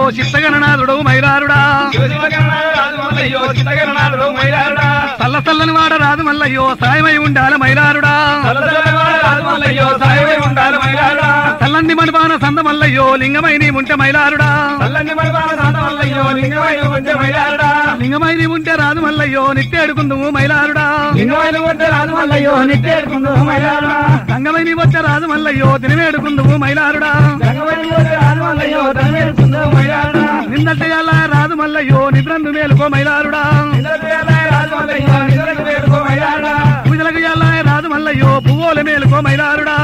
చిత్తగణనాథుడు మైలారుడా తల్ల తల్లని వాడ రాదు మల్లయ్యో సాయమై ఉండాల మైలారుడా తల్లంది మణిపాన సంద మల్లయ్యో లింగమై నీ ఉంటే మైలారుడా లింగమై నీ ఉంటే రాదు మల్లయ్యో నిట్టేడుకుందుము మైలారుడా గంగమై నీ వచ్చే రాదు మల్లయ్యో దినవేడుకుందుము మైలారుడా నిందటయాల రాదు మల్లయ్యో నిద్రందు మేలుకో మైలారుడా పూజలకు యాల రాదు మల్లయ్యో పువ్వుల మేలుకో మైలారుడా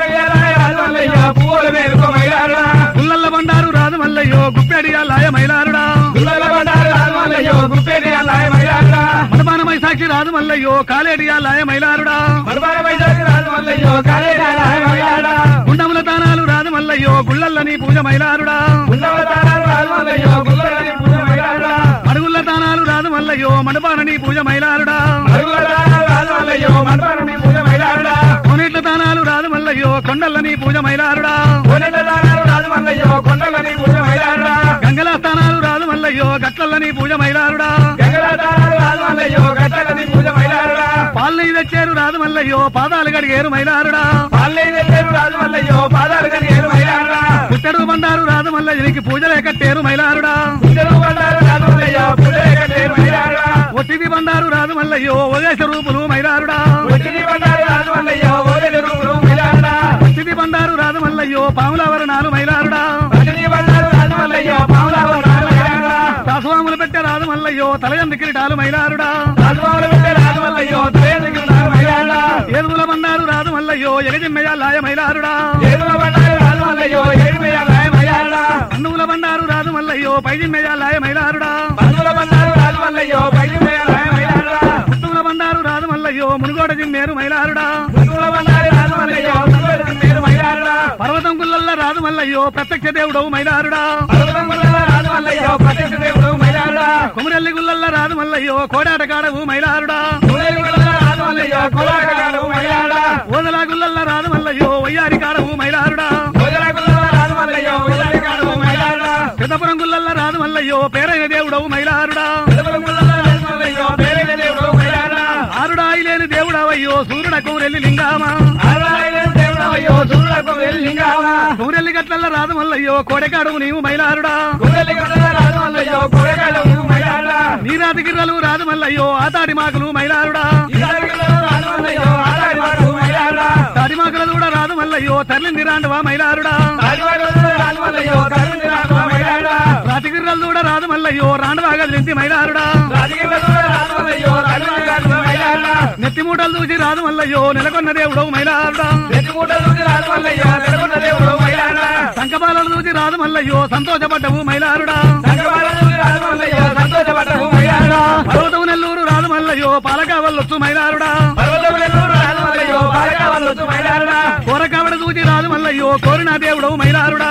పుల్లల్ల బండారు రాదు మల్లయ్యో గుప్పెడి లాయ మైలారుడా మనపానమై సాక్షి రాదు మల్లయ్యో కాలేడి లాయ మైలారుడా గుండముల తానాలు రాదు మల్లయ్యో గుళ్ళల్ల నీ పూజ మైలారుడా అడుగుల్ల తానాలు రాదు మల్లయ్యో మనపాన నీ పూజ మైలారుడా కొనేట్ల తానాలు రాదు మల్లయ్యో కొండల్ల నీ పూజ మైలారుడా గంగల స్థానాలు రాదు మల్లయ్యో గట్లల్ల నీ పూజ మైలారుడా పాలన తెచ్చారు రాదు మల్లయ్యో పాదాలు గడిగేరు మైలారుడా పుట్టడు బండారు రాదు మల్లయ్యనికి పూజలే కట్టేరు మైలారుడా ఒట్టిది బండారు రాదు మల్లయ్యో ఒదేశ రూపులు మైలారుడా ఒట్టిది బండారు రాదు మల్లయ్యో పాముల వరణాలు మైలారుడా శాస్వాములు పెట్టే రాదు మల్లయ్యో తలయంది కిరీటాలు మైలారుడా ఏదుగుల బండారు రాదు మల్లయ్యో ఎగజిమ్మయ్య లాయ మైలారుడా అన్నువుల బండారు రాదు మల్లయ్యో పైజిమ్మయ్య లాయ మైలారుడా పుట్టువుల బండారు రాదు మల్లయ్యో మునుగోడ జిమ్మేరు మైలారుడా పర్వతం గుల్లల్ల రాదు మల్లయ్యో ప్రత్యక్ష దేవుడవు మైలారుడా కొమురెల్లి గుల్లల్ల రాదు మల్లయ్యో కోడాట కాడవు మైలారుడా ఓదలా గుల్లల్ల రాదు మల్లయ్యో వయ్యారి కాడవు మైలారుడా పెద్దపురం గుల్లల్ల రాదు మల్లయ్యో పేరైన దేవుడవు మైలారుడా ఆరుడా లేని దేవుడవయ్యో సూర్యుడ కౌరెల్లి లింగామా కౌరెల్లి గట్లల్ల రాదు మల్లయ్యో కోడెకాడవు నీవు మైలారుడా నీరాతి గిర్రలు రాదు మల్లయ్యో ఆతాడి మాకులు మైలారుడా తాడిమాకుల కూడా రాదు మల్లయ్యో తల్లింది రాండవా మైలారుడా రాతి గిర్రలు కూడా రాదు మల్లయ్యో రాండవా గదిలింది మైలారుడా నెత్తి మూటలు చూసి రాదు మల్లయ్యో నెలకొన్న దేవుడవు మైలారుడా సంకపాలను చూసి రాదు మల్లయ్యో సంతోషపడ్డవు మైలారుడా పర్వతము నెల్లూరు రాదు మల్లయ్యో పాలకావల్లొచ్చు మైలారుడా కోరకావిడ చూసి రాదు మల్లయ్యో కోరిన దేవుడవు మైలారుడా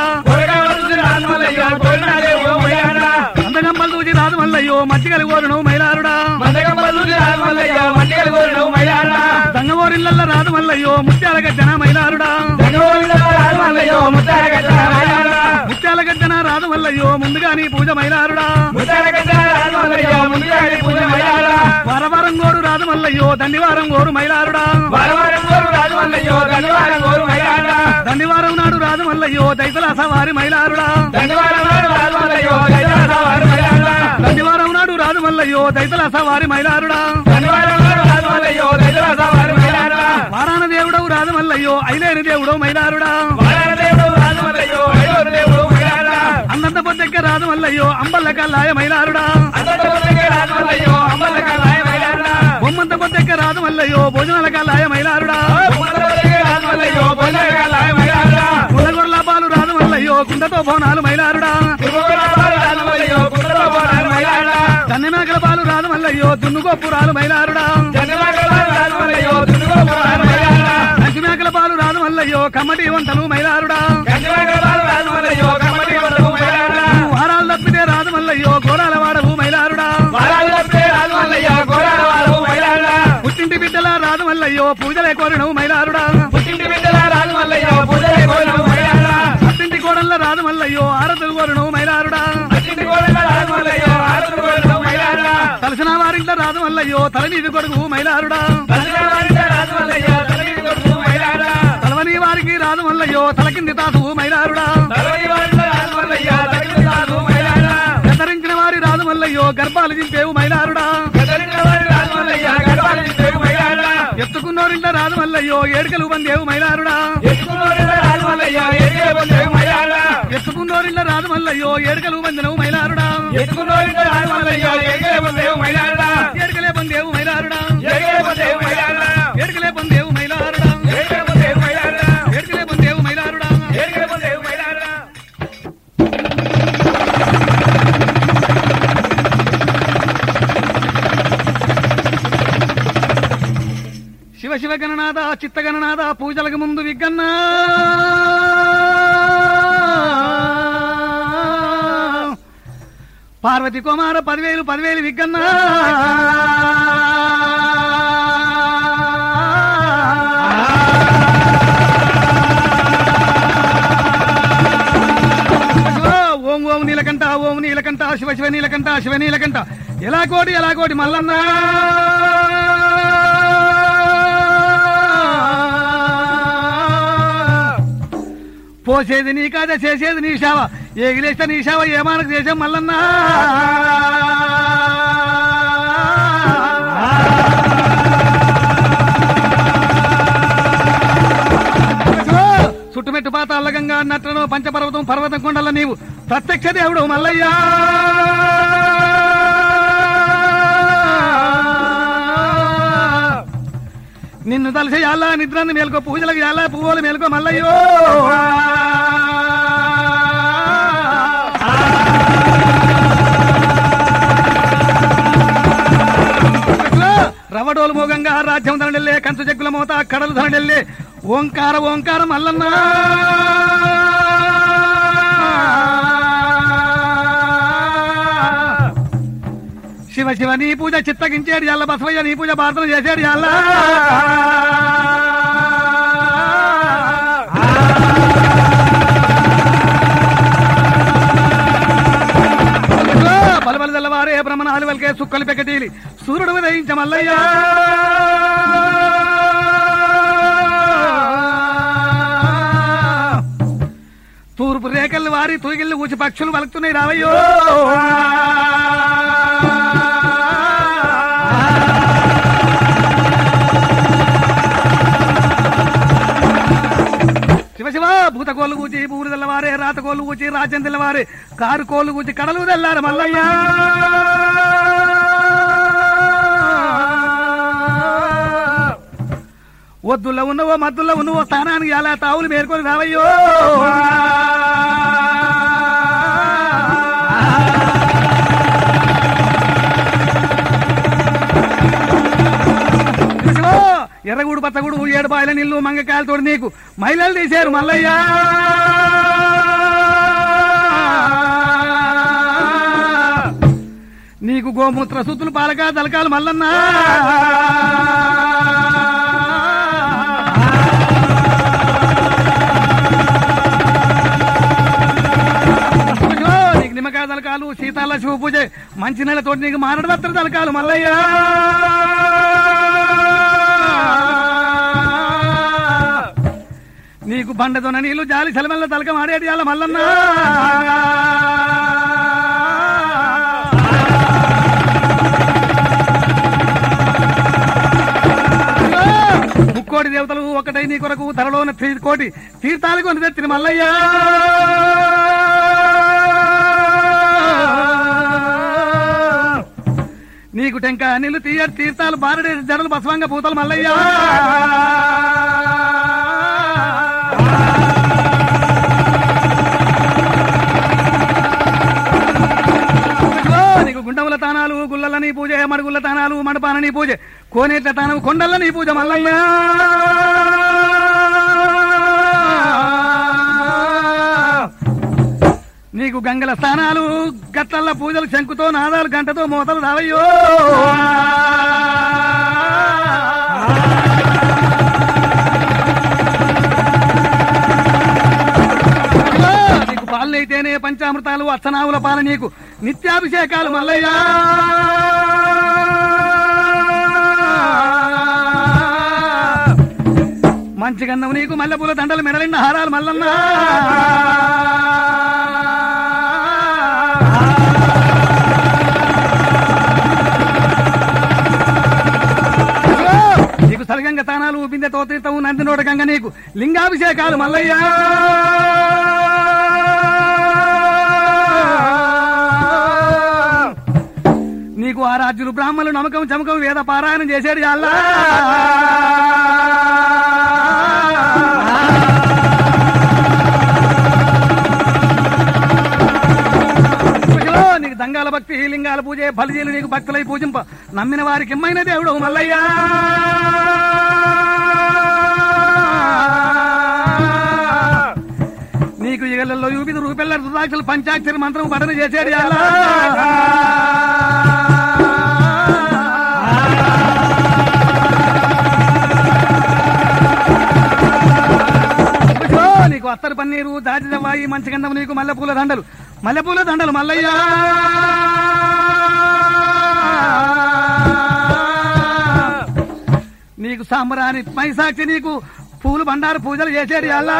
అందగమ్మలు చూసి రాదు మల్లయ్యో మచ్చిగలి కోరును మైలారుడా దంగమోరిళ్ళల్ల రాదు మల్లయ్యో ముత్యాల గజ్జన మైలారుడా ముత్యాల గజ్జన రాదు మల్లయ్యో ముందుగా నీ పూజ మైలారుడా వరవరం గోరు రాదు మల్లయ్యో దండివారం గోరు మైలారుడా దండివారం నాడు రాదు మల్లయ్యో దైతల సవారి మైలారుడా దండివారం నాడు రాదు మల్లయ్యో దైతల సవారి మైలారుడా వారాన దేవుడవు రాదు మల్లయ్యో ఐలేని దేవుడవు మైలారుడా అందంత పొద్దెక్క రాదు మల్లయ్యో అంబల్ల కల్లాయ మైలారుడా బొమ్మంత పొద్దెక్క రాదు మల్లయ్యో భోజనాల కల్లాయ మైలారుడా ముల్లగొర్ల పాలు రాదు మల్లయ్యో కుండతో బోనాలు మైలారుడా కన్నెమేకల పాలు రాదు మల్లయ్యో దున్నుగోపురాలు మైలారుడా కంచిమేకల పాలు రాదు మల్లయ్యో కమ్మటి వంటలు మైలారుడా వారాలు తప్పితే రాదు మల్లయ్యో గోరాల వాడవు మైలారుడా పుట్టింటి బిడ్డల రాదు మల్లయ్యో పూజలే కోరినవు మైలారుడా పుట్టింటి కోడళ్ళ రాదు మల్లయ్యో ఆరతులు కోరినవు మైలారుడా మల్లయ్యో తల మీద కొడుకు మైలారుడా తల్లిదండ్రుల రాజు మల్లయ్య తల్లి కొడుకు మైలారా తలవని వారికి రాదు మల్లయ్యో తల కింది తాసు మైలారుడా తల్లి వాళ్ళ రాజు మల్లయ్య తల్లి రాజు మైలారా గతరించిన వారి రాదు మల్లయ్యో గర్భాలు దింపేవు మైలారుడా గదరిన వారి రాజు మల్లయ్య గర్భాన్ని పేరు మైలారా ఎత్తుకున్నోరింట రాదు మల్లయ్యో ఏడుకలు బందేవు మైలారుడా ఎత్తుకున్నోడి రాజు మల్లయ్య ఎదిగే పొందే మైలారా ఎత్తుకున్నోరింట రాదు మల్లయ్యో ఏడుకలు బందినవు మైలారుడా ఎత్తుకున్నోడి రాజు మల్లయ్య ఎదిగే పొందే మైలారా ఏడుకలే బందేవు మైలారుడా ఎదిగే పొందే మైలారా ఏడుకలే బందేవు మైలారుడా ఎదిగే పొందే మైలారా ఏడుకలే బందేవు మైలారుడా ఎదిగే పొందే మైలారా శివ శివ గణనాథ చిత్త గణనాథ పూజలకు ముందు విగ్గన్నా పార్వతి కుమార పదివేలు పదివేలు విగ్గన్నా శివ, ఓం ఓం నీలకంఠ ఓం నీలకంఠ శివ శివ నీలకంఠ శివ నీలకంఠ ఎలా కోటి ఎలా కోటి మల్లన్న పోసేది నీ కాద చేసేది నీ సేవ ఏగిలేస్తే నీ సేవ ఏమానకు చేసాం మల్లన్నా చుట్టుమెట్టు పాత అల్లగంగా నట్టను పంచపర్వతం పర్వతం కొండల నీవు ప్రత్యక్ష దేవుడు మల్లయ్యా నిన్ను తలసి యాలా నిద్రని మేల్కో పూజలకు యాలా పువ్వులు మేల్కో మల్లయ్యో రవడోలు మోగంగా రాజ్యం ధనడెల్లే కంచు చెక్కుల మోత కడలు ధనడెల్లే ఓంకార ఓంకారం అల్లన్నా శివ శివ నీ పూజ చిత్తగించేడు ఎల్ల బసవయ్య నీ పూజ ప్రార్థన చేసేడు ఎల్ల బలబల తెల్లవారే బ్రహ్మణాలు వల్కే సుక్కలు పెకటీలి సూర్యుడు ఉదయించ మల్లయ్యా తూర్పు రేఖలు వారి తూగిళ్ళు ఊచి పక్షులు వలుకుతున్నాయి రావయ్యో శివ శివ భూత కోళ్ళు కూచి బూరు తెల్లవారే రాత కోళ్ళు కూచి రాజ్యం తెల్లవారే కారు కోళ్ళు కూచి కడలు తెల్లారు మల్లయ్య వద్దుల్లో ఉన్నవో మద్దుల్లో ఉన్నవో స్థానానికి ఎలా తావులు మేర్కొని రావయ్యో శివ, ఎర్రగూడు పచ్చగూడు ఏడు బాయిల నీళ్లు మంగకాయలతోటి నీకు మహిళలు తీశారు మల్లయ్య నీకు గోమూత్ర సుత్తులు పాలక దళకాలు మల్లన్నా శివ, నీకు నిమ్మకాయ దళకాలు సీతాల శివ పూజ మంచి నెలతోటి నీకు మారడు భద్ర దళకాలు మల్లయ్య నీకు బండతోన నీళ్లు జాలి సెలవెల్ల తలక మాడేటి అలా మల్లన్నా ముక్కోటి దేవతలు ఒకటై నీ కొరకు ధరలోన తీ- కోటి తీర్థాలు కొని తెచ్చిన మల్లయ్యా నీకు టెంక నీళ్లు తీయ తీర్థాలు బారడే జడలు బసవంగ పూతలు మల్లయ్యా ఇదిగో నీకు గుండముల తానాలు గుల్లల నీ పూజ మడుగుల తానాలు మడపాన నీ పూజ కోనేట్ల తానం కొండల నీ పూజ మల్లయ్య నీకు గంగల స్థానాలు గట్లల్ల పూజలు శంకుతో నాదాలు గంటతో మోతలు రావయ్యో ఇదిగో నీకు పాలనైతేనే పంచామృతాలు అచ్చనావుల పాల నీకు నిత్యాభిషేకాలు మల్లయ్యా మంచి గంధం నీకు మల్లెపూల దండలు మెడలిన్న హారాలు మల్లన్నా నీకు సరిగంగ తానాలు బిందె తోతీర్థము నందినోడ గంగ నీకు లింగాభిషేకాలు మల్లయ్యా నీకు ఆ రాజ్యులు బ్రాహ్మణులు నమ్మకం చమకం వేద పారాయణం చేసేది అల్లా పూజలో నీకు దంగాల భక్తి లింగాల పూజ ఫలిజీలు నీకు భక్తులై పూజింప నమ్మిన వారికి ఎమ్మైన దేవుడు మల్లయ్యా నీకు ఇగలలో యూపిది రూపెల్ల రుద్రాక్షలు పంచాక్షరి మంత్రం పఠన చేసేది అలా పూజలో నీకు అత్తరు పన్నీరు దాటి దవ్వాయి మంచి గంధం నీకు మల్లెపూల దండలు మల్లెపూల దండలు మల్లయ్యా నీకు సాంబరాని మైసాక్షి నీకు పూలు బండారు పూజలు చేసేది అలా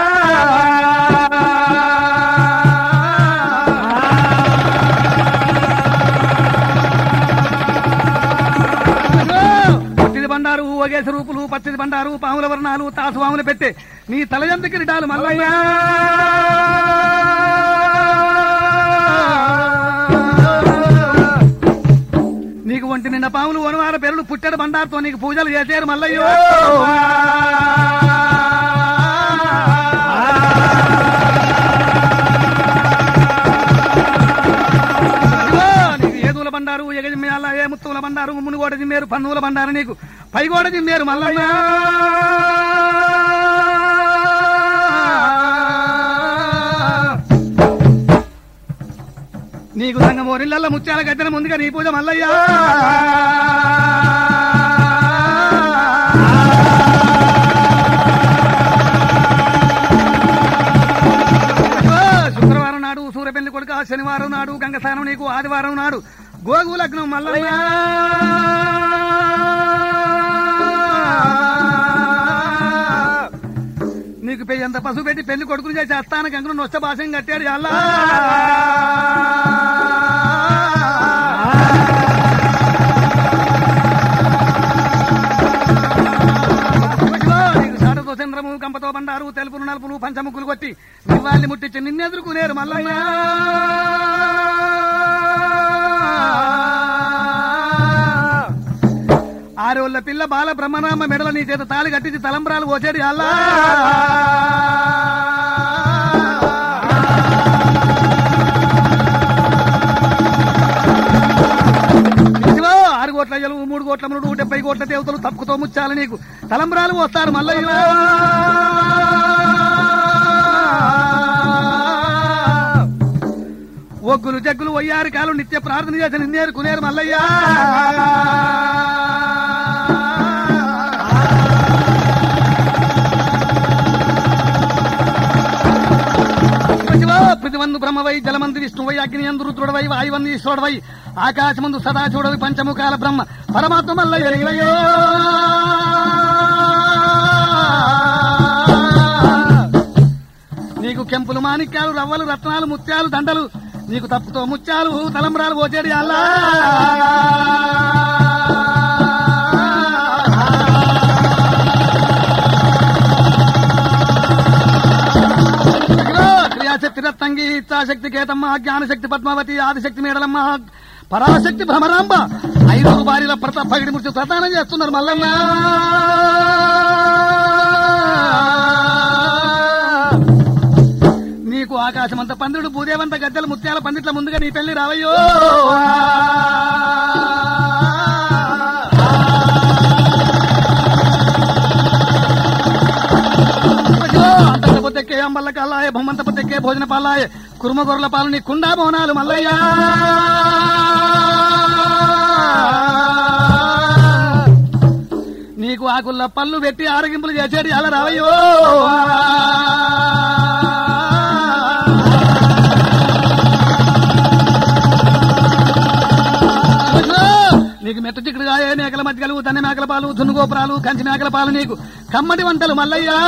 పట్టిది బండారు ఒగేసి రూపులు పచ్చిది బండారు పాముల వర్ణాలు తాసు పాములు పెట్టే నీ తలయంత కిరీటాలు మల్లయ్యా నీకు ఒంటి నిండా పాములు వనవార పెరుడు పుట్టెడు బండారుతో నీకు పూజలు చేశారు మల్లయ్యో ఇదిగో నీకు ఏదుల బండారు ఎగజిమ్మేయాల ఏ ముత్తుల బండారు మునుగోడ జిమ్మేరు పన్నుల బండారు నీకు పైగోడ జిమ్మేరు మల్లయ్య నీకు సంగం ఓరిళ్ళల్లో ముత్యాల గద్దెన ముందుగా నీ పూజ మల్లయ్యా అయ్యో, శుక్రవారం నాడు సూర్యపెళ్లి కొడుక శనివారం నాడు గంగస్థానం నీకు ఆదివారం నాడు గోగు లగ్నం మల్లయ్య నీకు పెయ్యంత పసుపు పెట్టి పెళ్లి కొడుకులు చేసి అస్తాన గంగను నొచ్చ భాషం కట్టాడు అల్లా ఇదిగో నీకు సాటతో చంద్రము కంపతో బండారు తెలుపులు నలుపులు పంచముక్కులు కొట్టి నివాళి ముట్టించి నిన్నెదుర్కొనేరు మల్లయ్య ఆరోళ్ళ పిల్ల బాల బ్రహ్మనామ మెడల నీ చేత తాళి కట్టించి తలంబ్రాలు పోసేడు అల్లా ఇదిగో ఆరు కోట్ల అయ్యలు మూడు కోట్ల మునుడు డెబ్బై కోట్ల దేవతలు తప్పుకుతో ముచ్చాలి నీకు తలంబ్రాలు వస్తారు మల్లయ్య ఒగ్గులు జగ్గులు వయ్యారు కాలు నిత్య ప్రార్థన చేసి నిన్నేరు కునేరు మల్లయ్య ప్రతివందు బ్రహ్మవై జలమంది విష్ణువై అగ్ని అందు రుద్రుడవై వాయువంది ఈశ్వరుడవై ఆకాశమందు సదా చూడవి పంచముఖాల బ్రహ్మ పరమాత్మ మల్లయ్య ఎరిగినయ్యో. నీకు కెంపులు మాణిక్యాలు రవ్వలు రత్నాలు ముత్యాలు దండలు నీకు తప్పుతో ముత్యాలు తలంబరాలు పోచేడి అల్లా ఇదిగో క్రియాశక్తి రత్తంగి ఇచ్చాశక్తి కేతమ్మ జ్ఞానశక్తి పద్మావతి ఆదిశక్తి మేడలమ్మ పరాశక్తి భ్రమరాంబ ఐదు బారిల ప్రతాప్ పగిడి మృత్యు ప్రదానం చేస్తున్నారు మల్లన్న నీకు ఆకాశమంత పందుడు భూదేవంత గద్దెల ముత్యాల పందిట్ల ముందుగా నీ పెళ్లి రావయ్యో అంతకు పొద్దెక్కే అంబల్ల కల్లాయ బొమ్మంత పొద్దెక్కే భోజన పాలాయ కురుమ గొర్రెల పాలు నీ కుండా బోనాలు మల్లయ్య నీకు ఆకుల్ల పళ్ళు పెట్టి ఆరగింపులు చేసేది అలా రావయ్యో నీకు మెట్ట చిక్కుడుగాయ మేకల మధ్యలు దన్ని మేకల పాలు దున్నుగోపురాలు కంచి మేకల పాలు నీకు కమ్మటి వంటలు మల్లయ్యా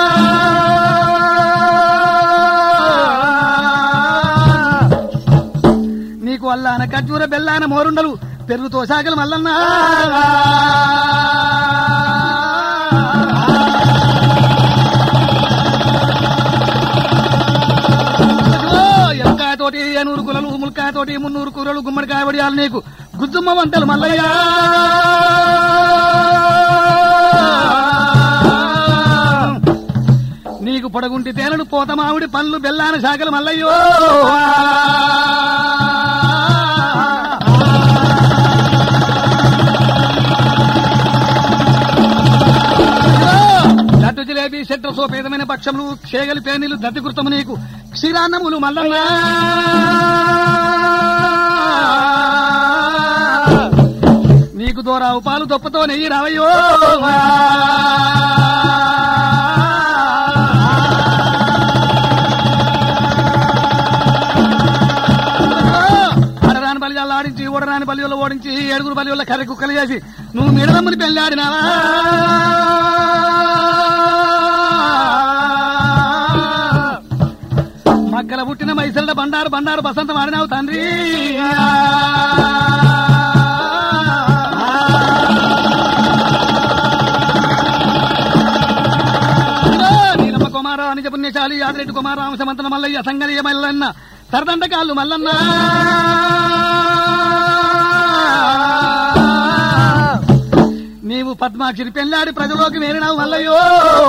నీకు అల్లాన ఖర్జూర బెల్లాన మోరుండలు పెరుగుతో శాఖలు మల్లన్నా ఎలకాయతోటి ఎనూరు కులలు ములకాయతోటి మున్నూరు కూరలు గుమ్మడికాయ వడియాలు నీకు గుజ్జుమ్మ వంటలు మల్లయ్యా నీకు పొడగుంటి తేనెలు పోత మామిడి పళ్ళు బెల్లాన శాఖలు మల్లయ్యో లడ్డు జిలేబీ శత్రు సోపేతమైన పక్షములు చేగలి పేనీలు దత్తి కృతము నీకు క్షీరాన్నములు మల్లన్నా నీకు దూరావు పాలు దొప్పతో నెయ్యి రావయ్యో ఆడరాని బలియాలు ఆడించి ఓడరాని బలిలో ఓడించి ఏడుగురు బలిలో కర్రి కుక్కలు చేసి నువ్వు మిడదమ్మని పెళ్ళాడినావా మక్కల పుట్టిన మైసల బండారు బండారు బసంతం ఆడినావు తండ్రి నీలమ్మ కుమార నిజ పుణ్యశాలి యాదిరెడ్డి కుమార రామసమంతన మల్లయ్య సంగనీయ మల్లన్న సరదండకాళ్ళు మల్లన్న నీవు పద్మాక్షిని పెళ్ళాడి ప్రజలోకి వేరినావు మల్లయ్యో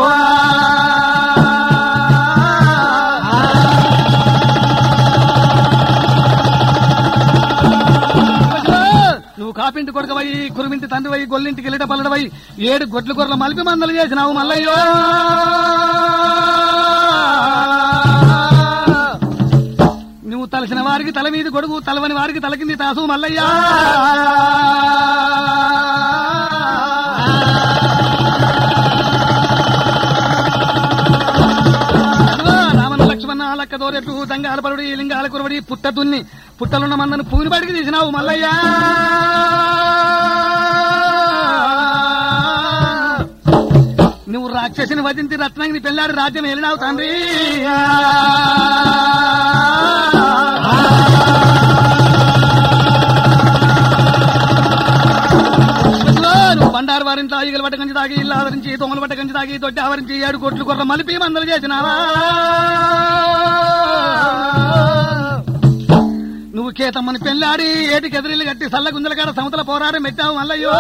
నువ్వు కాపింటి కొడుకవై కురుమింటి తండ్రివై గొల్లింటికి వెళ్ళట పల్లడవై ఏడు గొడ్ల గొర్రెల మలిపి మందలు చేసినావు మల్లయ్యో నువ్వు తలసిన వారికి తల మీద గొడుగు తలవని వారికి తల కింది తాసు మల్లయ్యా రామన్న లక్ష్మణ లక్క దోరెట్లు దంగాల పరుడి లింగాల కురవడి పుట్ట దున్ని పుట్టలున్న మందను పూని బడికి తీసినావు మల్లయ్యా నువ్వు రాక్షసిని వధించి రత్నాంగిని పెళ్ళాడి రాజ్యం వెళ్ళినావు తండ్రి నువ్వు బండారు వారిని తాగిగల పట్ట కంచి తాగి ఇల్లు ఆదరించి దొంగల పట్ట కంచి తాగి దొడ్డి ఆవరించి ఏడు కోట్లు కొర్ర మలిపి మందలు చేసినావా నువ్వు కేతమ్మని పెళ్ళాడి ఏటి ఎదిరిల్లు కట్టి సల్ల గుంజల కాడ సమతల పోరాటం పెట్టావు మల్లయ్యో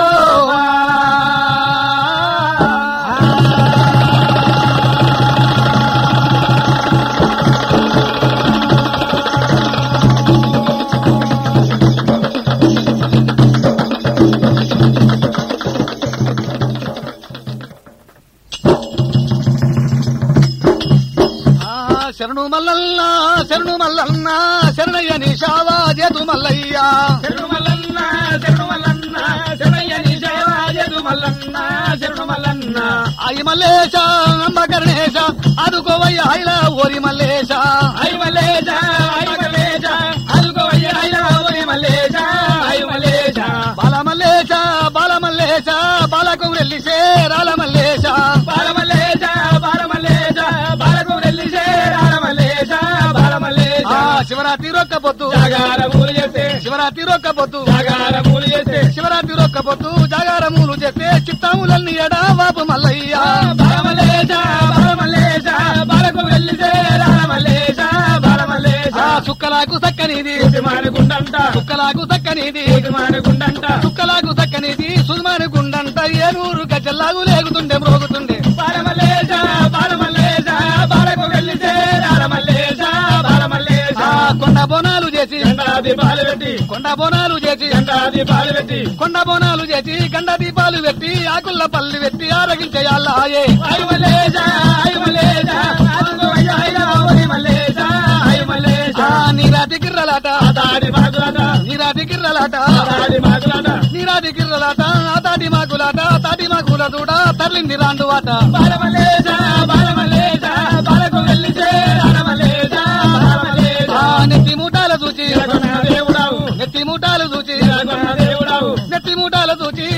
ఆ, శరణు మల్లన్న శరణు మల్లన్న శరణయ్య నిషావా జేతు మల్లయ్య శరణు మల్లన్న శరణు మల్లన్న శరణయ్య నీ సేవ చేదు మల్లన్న శరణు మల్లన్న అయి మల్లేశ అంబ కర్ణేశ అదుకోవయ్య హైల ఓరి మల్లేశ ఐ మల్లేశ ఐ మల్లేశ అదుకోవయ్య ఐలా ఓరి మల్లేశ ఐ మల్లేశ బాల మల్లేశ బాల మల్లేశ బాలకు వెళ్ళి సేరాల మల్లేశ బాల మల్లేశ బాల మల్లేశ బాలకు వెళ్ళి చేరాల మల్లేశ బాల మల్లేశ ఆ, శివరాత్రి రొక్క పొద్దు జాగార మూలు చేస్తే శివరాత్రి రొక్క పొద్దు జాగార మూలు చేస్తే శివరాత్రి రొక్క పొద్దు జాగారములు చేస్తే చిత్తాములన్నీ ఎడా బాబు మల్లయ్య బాల మల్లేశ బాల మల్లేశ బాలకు వెళ్ళి చేరాల మల్లేశ బాల మల్లేశ ఆ, సుక్కలాకు సక్కనిది మానుకుండంట సుక్కలాకు సక్కనిది మానుకుండంట సుక్కలాకు సక్కనిది సుమారు గుండంట ఏనూరు గజల్లాగు లేగుతుండే మ్రోగుతుండే బాలమల్లేశ బాలమల్లేశ బాలకు వెళ్ళి చేరాల మల్లేశ బాలమల్లేశ ఆ, కొండ బోనాలు చేసి గండా దీపాలు పెట్టి కొండ బోనాలు చేసి గండా దీపాలు పెట్టి కొండ బోనాలు చేసి గండ దీపాలు పెట్టి ఆకుల్ల పల్లి పెట్టి ఆరగించేయాలాయే ఐ మల్లేశ ఐ మల్లేశ ఆదుకోవయ్య ఐలా ఓరి మల్లేశ ఐ మల్లేశ నీరాటి గిర్రలాట ఆతాడి మాకులాట నీరాటి గిర్రలాట ఆతాడి మాకులాట నీరాటి గిర్రలాట ఆతాటి మాకులాట తాటి మాకుల దూడ తరలింది రాండు ఆట బాలమల్లేశ బాలమల్లేశ బాలకు వెళ్ళి చేరాల మల్లేశ బాలమల్లేశ ఆ, నెత్తి మూటాల చూచి తిరగొన్న దేవుడావు నెత్తి మూటాలు చూచి తిరగొన్న దేవుడావు నెత్తి మూటాలు చూచి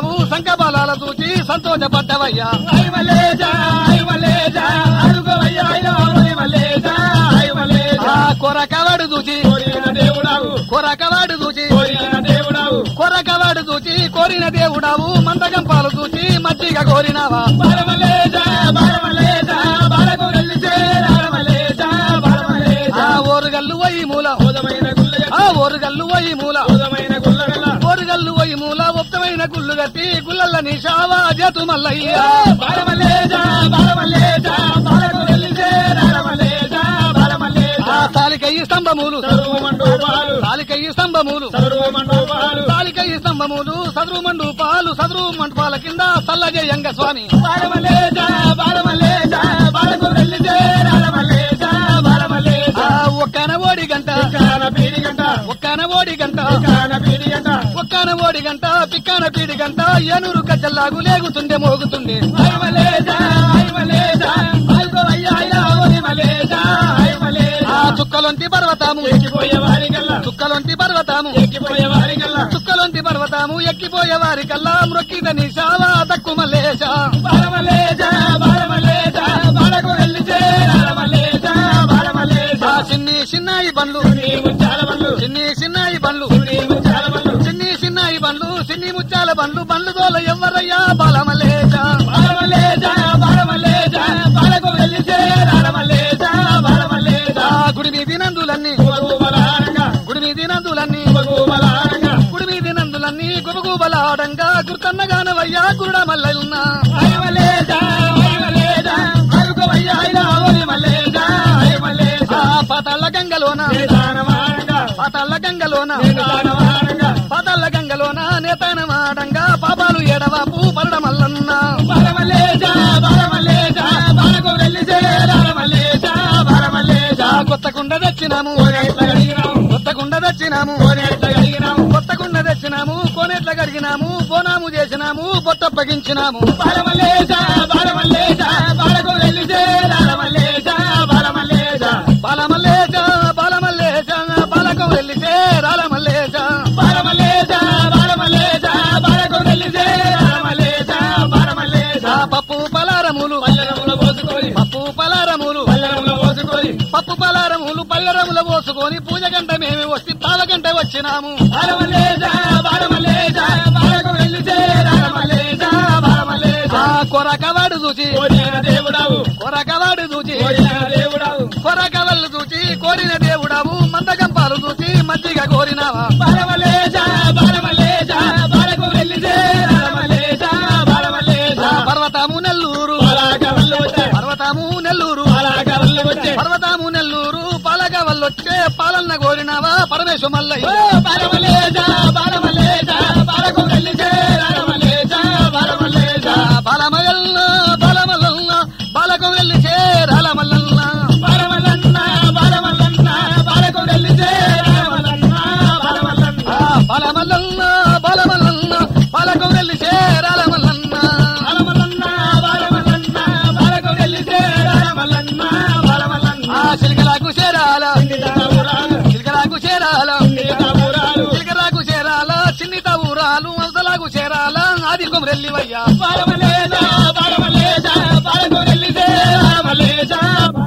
దేవుడావు సంకబాలాల చూచి సంతోషపడ్డవయ్యా ఐ మల్లేశా ఐ మల్లేశా ఆదుకోవయ్యా ఐలో ఓరి మల్లేశా ఐ మల్లేశా ఆ కొరకవాడు చూచి కోరిన దేవుడావు కొరకవాడు చూచి కోరిన దేవుడావు కొరకవాడు చూచి కోరిన దేవుడావు మందగం పాలు చూచి మజ్జిగ కోరినావా బాలమల్లేశా బాలమల్లేశా బాలకు వెళ్ళిసే రామల్లేశా బాలమల్లేశా ఆ ఓరుగల్లు పోయి మూల ఓదమైన గుల్లగ ఆ ఓరుగల్లు పోయి మూల ఓదమైన గుల్లగల ఓరుగల్లు పోయి మూల ఒప్తమైన గుళ్ళు కట్టి గుల్లల్ల నీ షావా జతు మల్లయ్యా బాలమల్లేశా బాలమల్లేశా బాలకు వెళ్ళిసే రామల్లేశా బాలమల్లేశా ఆ తాలికయ్యి స్తంభములు సర్వ మండోపాలు తాలికయ్యి స్తంభములు సర్వ మండోపాలు తాలికయ్యి స్తంభములు సదురు మండు పాలు సదురు మంటపాల కింద సల్లజయంగ స్వామి బాలమల్లేశా బాలమల్లేశా బాలకు వెళ్ళిసే రామల్లేశా బాలమల్లేశా ఆ ఒక్కన ఓడి గంట కాన పీడి గంట ఒక్కన ఓడి గంట కాన పీడి గంట ఒక్కన ఓడి గంట పిక్కన పీడి గంట ఏనూరు కచ్చల్లాగు లేగుతుండే మోగుతుండే ఐ మల్లేశా ఐ మల్లేశా బాల్కోవయ్యా ఐలా ఓరి మల్లేశా ఐ మల్లేశా ఆ చుక్కలొంటి పర్వతము ఎక్కిపోయే వారి కల్లా చుక్కలొంటి పర్వతము ఎక్కిపోయే వారి కల్లా చుక్కలొంటి పర్వతము ఎక్కిపోయే వారి కల్లా మ్రొక్కిదని శావా తక్కు మల్లేశ బాలమల్లేశా బాలమల్లేశా బాలకు వెళ్ళిసే రామల్లేశా బాలమల్లేశా ఆ చిన్ని చిన్నాయి బండ్లు నీ ముచ్చాల బండ్లు చిన్ని చిన్నాయి బండ్లు నీ ముచ్చాల బండ్లు చిన్ని చిన్నాయి బండ్లు చిన్ని ముత్యాల బండ్లు బండ్లు తోల ఎవ్వరయ్యా బాలమల్లేశ బాలమల్లేశా బాలమల్లేశా బాలకు వెళ్ళిసే రామల్లేశా బాలమల్లేశా ఆ గుడి మీది నందులన్నీ గుబగుబలాడంగా గుడి మీది నందులన్నీ గుబగుబలాడంగా గుడి మీది నందులన్నీ గుబగుబలాడంగా గుర్తన్నగానవయ్యా గురుడ మల్లన్న ఐ మల్లేశా ఐ మల్లేశా బాల్కోవయ్యా ఐలా ఓరి మల్లేశా ఐ మల్లేశా ఆ పాతాళ్ళ గంగలోన నిదానమాడంగా పాతాళ్ళ గంగలోన నిదానమాడంగా పాతాళ్ళ గంగలోన నేతనమాడంగా పాపాలు ఎడవాపు పరడ మల్లన్న బాలమల్లేశా బాలమల్లేశా బాలకు వెళ్ళిసే రామల్లేశా బాలమల్లేశా ఆ కొత్త కుండ తెచ్చినాము కోనేట్ల గడిగినాం కొత్త కుండ తెచ్చినాము కోనేట్ల గడిగినాం కొత్త కుండ తెచ్చినాము కోనేట్ల కడిగినాము బోనాము చేసినాము బొట్టప్పగించినాము బాలమల్లేశా బాలమల్లేశా బాలకు వెళ్ళిసే రామల్లేశా బాలమల్లేశా బాలమల్లేశ బాలమల్లేశ బాలకు వెళ్ళితే రాలమల్లేశ బాలమల్లేశా బాలమల్లేశా బాలకు వెళ్ళిసే రామల్లేశా బాలమల్లేశా ఆ పప్పు పలారములు పల్లెరముల పోసుకొని పప్పు పలారములు పల్లెరముల పోసుకొని పప్పు పలారములు పల్లెరముల పోసుకొని పూజ గంట మేము వచ్చి పాల గంట వచ్చినాము బాలమల్లేశా బాలమల్లేశా బాలకు వెళ్ళిసే రామల్లేశా బాలమల్లేశా ఆ కొరకవాడు చూచి కోరిన దేవుడావు కొరకవాడు చూచి కోరిన దేవుడావు కొరకవల్లు చూచి కోరిన దేవుడావు మందగంపాలు చూచి మజ్జిగ కోరినావా బాలమల్లేశా బాలమల్లేశా బాలకు వెళ్ళిసే రామల్లేశా బాలమల్లేశా ఆ పర్వతము నెల్లూరు బాలాక వల్లు వచ్చే పర్వతము నెల్లూరు బాలాక వల్లు వచ్చే పర్వతము నెల్లూరు పాలక వల్లొచ్చే పాలన్న కోరినావా పరమేశ్వ ఓ మల్లయ్య బాలమల్లేశా బాలమల్లేశా బాలకు వెళ్ళిసే రామల్లేశా బాలమల్లేశా బాలమల్ల బాలమల్ల బాలకు వెళ్ళి చేరాలమల్ల బాలమల్లన్న బాలమల్లన్న బాలకు వెళ్ళిసే రామల్లన్న బాలమల్లన్న బాలమల్ల బాలమల్ల బాలకు వెళ్ళి చేరాలమల్లన్న బాలమల్లన్న బాలమల్లన్న బాలకు వెళ్ళిసే రామల్లన్న బాలమల్లన్న ఆ చిలకలకు చేరాల ఊరాలు చిలకలకు చేరాల ఊరాలు చిలకలకు చేరాల చిన్నిత ఊరాలు అవతలకు చేరాల ఆది కొమరెల్లివయ్యా బాలమల్లేశా బాలమల్లేశా బాలకు వెళ్ళిసే రామల్లేశా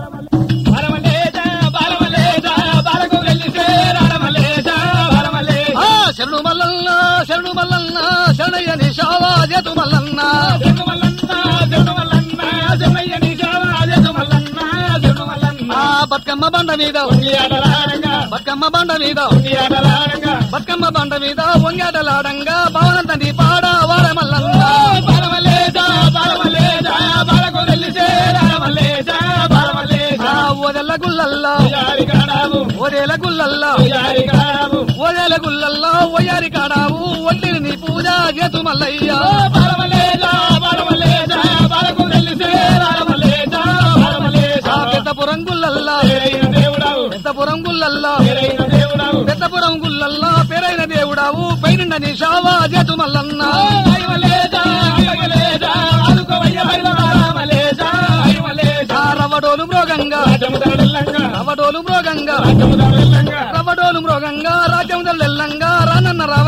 బాలమల్లేశా బాలమల్లేశా బాలకు వెళ్ళిసే రామల్లేశా బాలమల్లేశా ఆ శరణు మల్లన్న శరణు మల్లన్న శరణయ్యని శావాజతు మల్లన్న జగమల్లన్న జగమల్లన్న జమయ్యని జగమల్లన్న జగమల్లన్న ఆ బతుకమ్మ బండ మీద ఉంగియాడలాడంగా బతుకమ్మ బండ మీద ఉంగియాడలాడంగా బతుకమ్మ బండ మీద వంగాటలాడంగా భవనంతని పాడ వాడమల్లన్న బాలమల్లేశా బాలమల్లేశా బాలకు వెళ్ళిసే రామల్లేశా బాలమల్లేశా ఆ ఓదెల్ల గుల్లల్లా యారి కాడావు ఓదేల గుల్లల్లా యారి కాడావు ఓదేల గుల్లల్లా ఓయారి కాడావు ఒట్టిని నీ పూజ చేతు మల్లయ్య బాలమల్లేశా బాలమల్లేశా బాలకు వెళ్ళిసే రామల్లేశా బాలమల్లేశా ఆ పెద్దపురం గుల్లల్లా పేరైన దేవుడావు పెద్దపురం గుల్లల్లా పేరైన దేవుడావు పెద్దపురం గుల్లల్లా పేరైన దేవుడావు పైన నీ శావా చేతు మల్లన్న ఐమల్లేశా ఐమల్లేశా ఆదుకోవయ్య హరిల రామల్లేశా ఐమల్లేశా ఆ రవ్వడోలు మృగంగా రాజముదరల్లంగా రవ్వడోలు మృగంగా రాజముదరల్లంగా రవ్వడోలు మృగంగా రాజ్యం తెల్లంగా రానన్న రావయ్య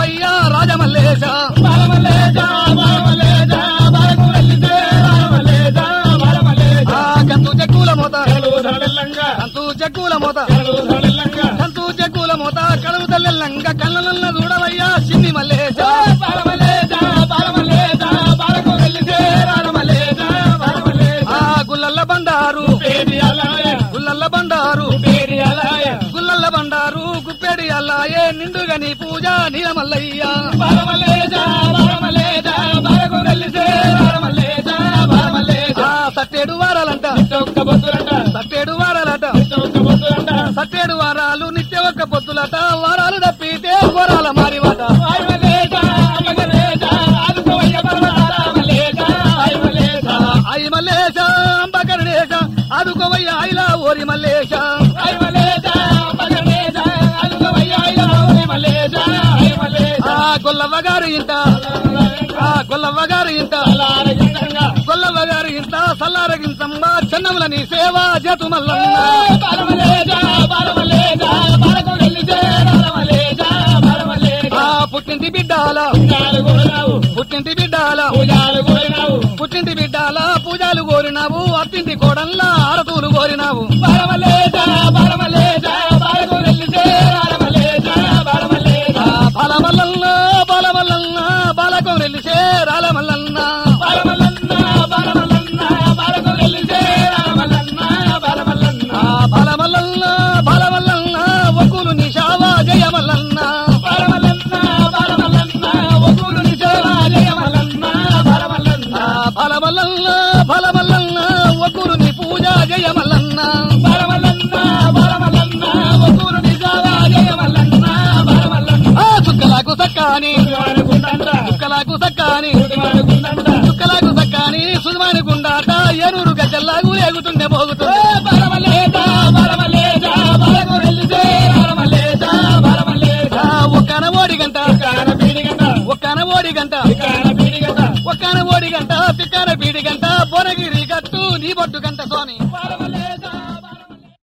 చూడవయ్యా రాజమల్లేశ బాలమల్లేశ బాలమల్లేశ బాలకు వెళ్ళితే బాలమల్లేశ బాలమల్లేశ ఆ కంతు జగ్గుల మోత కలువు సడల్లంగా కంతు జగ్గుల మోత కలువు సడల్లంగా కంతు జగ్గుల మోత కలువు తల్లెల్లంగా కళ్ళనల్ల చూడవయ్యా చిన్ని మల్లేశ బాలమల్లేశ బాలమల్లేశ బాలకు వెళ్ళితే బాలమల్లేశ బాలమల్లేశ ఆ గుల్లల్ల బండారు పేరి అలాయ గుల్లల్ల బండారు పేరి అలాయ గుల్లల్ల బండారు గుప్పెడి అల్లాయే నిండుగా నీ పూజ నీలమల్లయ్య బాలమల్లేశ బాలమల్లేశ బాలకు వెళ్ళితే బాలమల్లేశ బాలమల్లేశ ఆ సట్టేడు వారాలంట ఒక్క బొత్తులంట సట్టేడు వారాలట ఒక్క బొత్తులంట సట్టేడు వారాలు నిత్య ఒక్క పొత్తులట వారాలు తప్పితే వరాల మారివాట బాలమల్లేశ మగలేశ ఆదుకోవయ్య పరమతార మల్లేశ మల్లేశ అయి మల్లేశ అంబకరణేశ అదుకోవయ్య ఐలా ఓరి మల్లేశ మల్లేశ మగలేశ ఆదుకోవయ్య మల్లేశ మల్లేశ ఆ గొల్లవ్వ గారు ఇంత ఆ గొల్లవ్వ గారు ఇంత అలారగిందంగా గొల్లవ్వ గారు ఇంత సల్లారగించమ్మ చెన్నముల నీ సేవ జతు మల్లన్న బాలమల్లేశ బాలమల్లేశ బాలకు వెళ్ళితే బాలమల్లేశ బాలమల్లేశ ఆ పుట్టింటి బిడ్డాల పూజాలు కోరినావు పుట్టింటి బిడ్డాల పూజాలు కోరినావు పుట్టింటి బిడ్డాల పూజలు కోరినావు అత్తింటి కోడల్లా ఆరతూలు కోరినావు బాలమల్లేశ బాలమల్లేశ బాలకు వెళ్ళితే బాలమల్లేశ బాలమల్లేశ ఆ బలమల్లన్న బలమల్లన్న బాలకు నెల్లిసే రాలమల్లన్న బాలమల్లన్న బాలమల్లన్న బాలకు వెళ్ళితే బాలమల్లన్న బాలమల్లన్న ఆ బలమల్లన్న బలమల్లన్న ఒక్కులు నిషావ జయమల్లన్న బాలమల్లన్న బాలమల్లన్న ఒక్కూరు నిజవా జయమల్లన్న బాలమల్లన్న ఆ బలమల్లన్న బలమల్లన్న ఒక్కులు నీ పూజ జయమల్లన్న బాలమల్లన్న బాలమల్లన్న ఒక్కూరు నిజవా జయమల్లన్న బాలమల్లన్న ఆ చుక్కలకు సక్కాని అనుకుంటా చుక్కలకు సక్కాని అనుకుంటా చుక్కలకు సక్కాని సుధమాని గుండాట ఎరురు గజల్లాగు ఎగుతుండే పోగుతుంది బాలమల్లేశ బాలమల్లేశ బాలకు వెళ్ళితే బాలమల్లేశ బాలమల్లేశ ఆ ఒక్కన ఓడి గంట కాన పీడి గంట ఒక్కన ఓడి గంట కాన పీడి గంట ఒక్కన ఓడి గంట తిక్కన పీడి గంట బొనగిరి గట్టు నీ బొట్టు గంట సోని బాలమల్లేశ